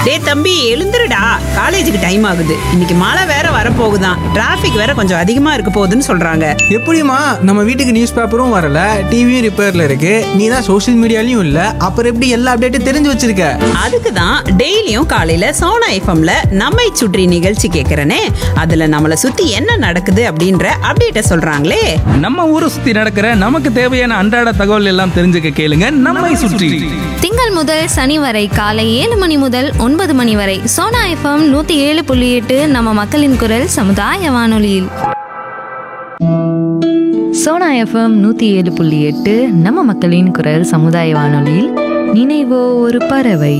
டேய் தம்பி எழுந்துருடா காலேஜுக்கு டைம் ஆகுது இன்னைக்கு மழை வேற வரப்போகுதான் டிராஃபிக் வேற கொஞ்சம் அதிகமா இருக்க போகுதுன்னு சொல்றாங்க எப்படிம்மா நம்ம வீட்டுக்கு நியூஸ் பேப்பரும் வரல டிவியும் ரிப்பேர்ல இருக்கு நீ தான் சோஷியல் மீடியாலையும் இல்ல அப்புறம் எப்படி எல்லா அப்டேட்டும் தெரிஞ்சு வச்சிருக்க அதுக்கு தான் டெய்லியும் காலையில சோனா எஃப்எம்ல நம்மை சுற்றி நிகழ்ச்சி கேட்கறனே அதுல நம்மள சுத்தி என்ன நடக்குது அப்படின்ற அப்டேட்ட சொல்றாங்களே நம்ம ஊரை சுத்தி நடக்கிற நமக்கு தேவையான அன்றாட தகவல் எல்லாம் தெரிஞ்சுக்க கேளுங்க நம்மை சுற்றி திங்கள் முதல் சனி வரை காலை ஏழு மணி முதல் ஒன்பது மணி வரை சோனா எஃப்எம் நூற்றி ஏழு புள்ளி எட்டு நம்ம மக்களின் குரல் சமுதாய வானொலியில் சோனா எஃப்எம் நூற்றி ஏழு புள்ளி எட்டு நம்ம மக்களின் குரல் சமுதாய வானொலியில் நினைவோ ஒரு பறவை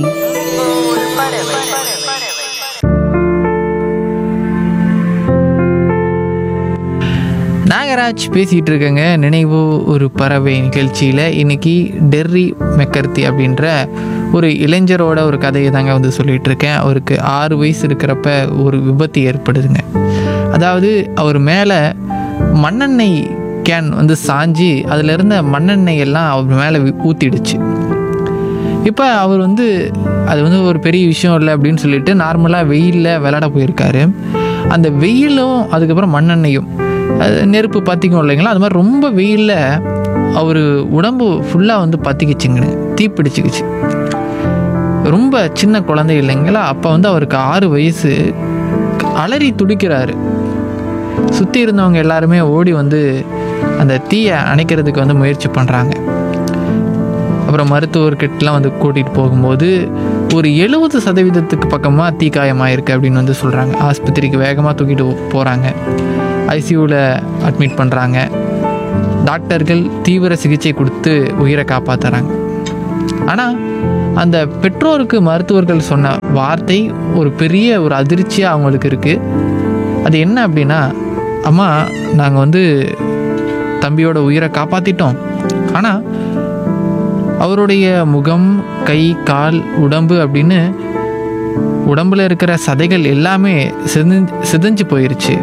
நாகராஜ் பேசிகிட்டு இருக்கேங்க நினைவு ஒரு பறவை நிகழ்ச்சியில் இன்னைக்கு டெர்ரி மெக்கர்த்தி அப்படின்ற ஒரு இளைஞரோட ஒரு கதையை தாங்க வந்து சொல்லிட்டு இருக்கேன் அவருக்கு ஆறு வயசு இருக்கிறப்ப ஒரு விபத்து ஏற்படுதுங்க அதாவது அவர் மேலே மண்ணெண்ணெய் கேன் வந்து சாஞ்சு அதில் இருந்த மண்ணெண்ணெய் எல்லாம் அவர் மேலே ஊற்றிடுச்சு இப்போ அவர் வந்து அது வந்து ஒரு பெரிய விஷயம் இல்லை அப்படின்னு சொல்லிட்டு நார்மலாக வெயிலில் விளையாட போயிருக்காரு அந்த வெயிலும் அதுக்கப்புறம் மண்ணெண்ணையும் அது நெருப்பு பற்றிக்கும் இல்லைங்களா அது மாதிரி ரொம்ப வெயிலில் அவர் உடம்பு ஃபுல்லாக வந்து பற்றிக்கிச்சுங்க தீப்பிடிச்சிக்கிச்சு ரொம்ப சின்ன குழந்தை இல்லைங்களா அப்போ வந்து அவருக்கு ஆறு வயசு அலறி துடிக்கிறாரு சுற்றி இருந்தவங்க எல்லாருமே ஓடி வந்து அந்த தீயை அணைக்கிறதுக்கு வந்து முயற்சி பண்ணுறாங்க அப்புறம் மருத்துவர்கிட்டலாம் வந்து கூட்டிகிட்டு போகும்போது ஒரு எழுபது சதவீதத்துக்கு பக்கமாக தீக்காயமாயிருக்கு அப்படின்னு வந்து சொல்கிறாங்க ஆஸ்பத்திரிக்கு வேகமாக தூக்கிட்டு போகிறாங்க ஐசியூவில் அட்மிட் பண்ணுறாங்க டாக்டர்கள் தீவிர சிகிச்சை கொடுத்து உயிரை காப்பாற்றுறாங்க ஆனால் அந்த பெற்றோருக்கு மருத்துவர்கள் சொன்ன வார்த்தை ஒரு பெரிய ஒரு அதிர்ச்சியாக அவங்களுக்கு இருக்குது அது என்ன அப்படின்னா அம்மா நாங்கள் வந்து தம்பியோட உயிரை காப்பாற்றிட்டோம் ஆனால் அவருடைய முகம் கை கால் உடம்பு அப்படின்னு உடம்புல இருக்கிற சதைகள் எல்லாமே சிதஞ்சு சிதைஞ்சு போயிருச்சு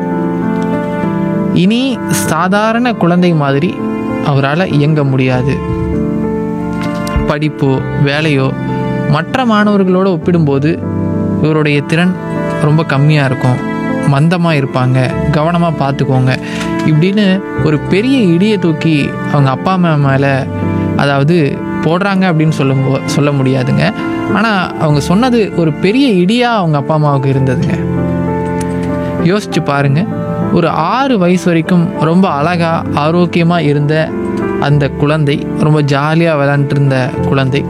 இனி சாதாரண குழந்தை மாதிரி அவரால் இயங்க முடியாது படிப்போ வேலையோ மற்ற மாணவர்களோடு ஒப்பிடும்போது இவருடைய திறன் ரொம்ப கம்மியாக இருக்கும் மந்தமாக இருப்பாங்க கவனமாக பார்த்துக்கோங்க இப்படின்னு ஒரு பெரிய இடியை தூக்கி அவங்க அப்பா அம்மா மேலே அதாவது போடுறாங்க அப்படின்னு சொல்லும் சொல்ல முடியாதுங்க ஆனால் அவங்க சொன்னது ஒரு பெரிய இடியாக அவங்க அப்பா அம்மாவுக்கு இருந்ததுங்க யோசிச்சு பாருங்க ஒரு ஆறு வயசு வரைக்கும் ரொம்ப அழகா ஆரோக்கியமாக இருந்த அந்த குழந்தை ரொம்ப ஜாலியாக விளாண்டுட்டு இருந்த குழந்தை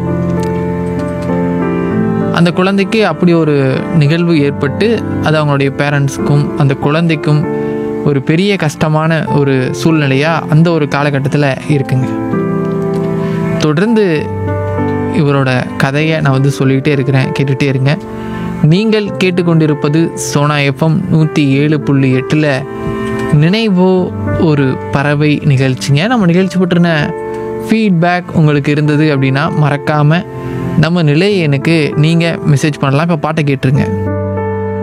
அந்த குழந்தைக்கு அப்படி ஒரு நிகழ்வு ஏற்பட்டு அது அவங்களுடைய பேரண்ட்ஸ்க்கும் அந்த குழந்தைக்கும் ஒரு பெரிய கஷ்டமான ஒரு சூழ்நிலையாக அந்த ஒரு காலகட்டத்தில் இருக்குங்க தொடர்ந்து இவரோட கதையை நான் வந்து சொல்லிக்கிட்டே இருக்கிறேன் கேட்டுகிட்டே இருங்க நீங்கள் கேட்டுக்கொண்டிருப்பது சோனா எஃப்எம் நூற்றி ஏழு புள்ளி எட்டில் நினைவோ ஒரு பறவை நிகழ்ச்சிங்க நம்ம நிகழ்ச்சி பற்றின ஃபீட்பேக் உங்களுக்கு இருந்தது அப்படின்னா மறக்காமல் நம்ம நிலை எனக்கு நீங்கள் மெசேஜ் பண்ணலாம் இப்போ பாட்டை கேட்டுருங்க